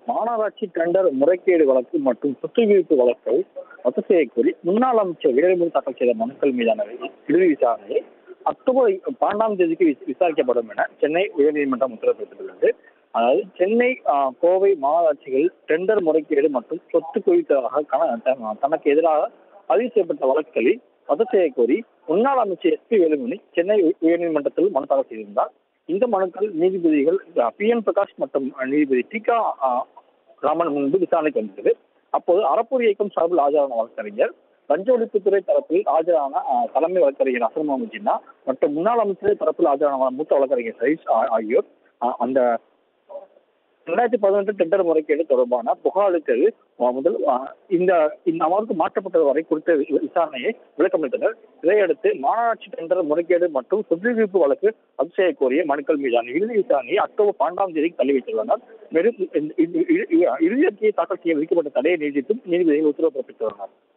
மாநகராட்சி டெண்டர் முறைகேடு வழக்கு மற்றும் சுத்திகரிப்பு வழக்கை ரத்து செய்ய கோரி முன்னாள் அமைச்சர் வீரமணி தாக்கல் செய்த மனுக்கள் மீதான இறுதி விசாரணையை அக்டோபர் பன்னெண்டாம் தேதிக்கு விச- விசாரிக்கப்படும் என சென்னை உயர்நீதிமன்றம் உத்தரவிட்டுள்ளது அதாவது சென்னை ஆஹ், கோவை மாநகராட்சிகள் டெண்டர் முறைகேடு மற்றும் சொத்து குவித்ததாக கண- த- தனக்கு எதிராக பதிவு செய்யப்பட்ட வழக்குகளில் ரத்து செய்ய கோரி முன்னாள் அமைச்சர் எஸ் பி வேலுமணி சென்னை உய- உயர்நீதிமன்றத்தில் மனு தாக்கல் செய்திருந்தார் இந்த மனுக்கள் நீதிபதிகள் பி என் பிரகாஷ் மற்றும் நீதிபதி டிகா ராமன் முன்பு விசாரணைக்கு வந்தது அப்போது அறப்பூர் இயக்கம் சார்பில் ஆஜரான வழக்கறிஞர் லஞ்ச ஒழிப்புத்துறை தரப்பில் ஆஜரான அஹ், தலைமை வழக்கறிஞர் அசன் முகமது ஜின்னா மற்றும் முன்னாள் அமைச்சர் தரப்பில் ஆஜரான மூத்த வழக்கறிஞர் சதீஷ் ஆ- ஆகியோர் அஹ், அந்த ரெண்டாயிரத்தி பதினெட்டு டெண்டர் முறைகேடு தொடர்பான புகார் அளித்தது அஹ், முதல் அஹ், இந்த இந்த அமர்வுக்கு மாற்றப்பட்டது வரை குறித்த வி- விசாரணையை விளக்கமளித்தனர் இதையடுத்து மாநகராட்சி டெண்டர் முறைகேடு மற்றும் சுத்திகரிப்பு வழக்கு ரத்து செய்ய கோரிய மனுக்கள் மீதான இறுதி விசாரணையை அக்டோபர் பன்னெண்டாம் தேதிக்கு தள்ளி வைத்துள்ளனர் மேலும் இந்த- இந்த- இறுதி அறிக்கையை தாக்கல் செய்ய விதிக்கப்பட்ட தடையை நீடித்தும் நீதிபதிகள் உத்தரவு பிறப்பித்துள்ளனர்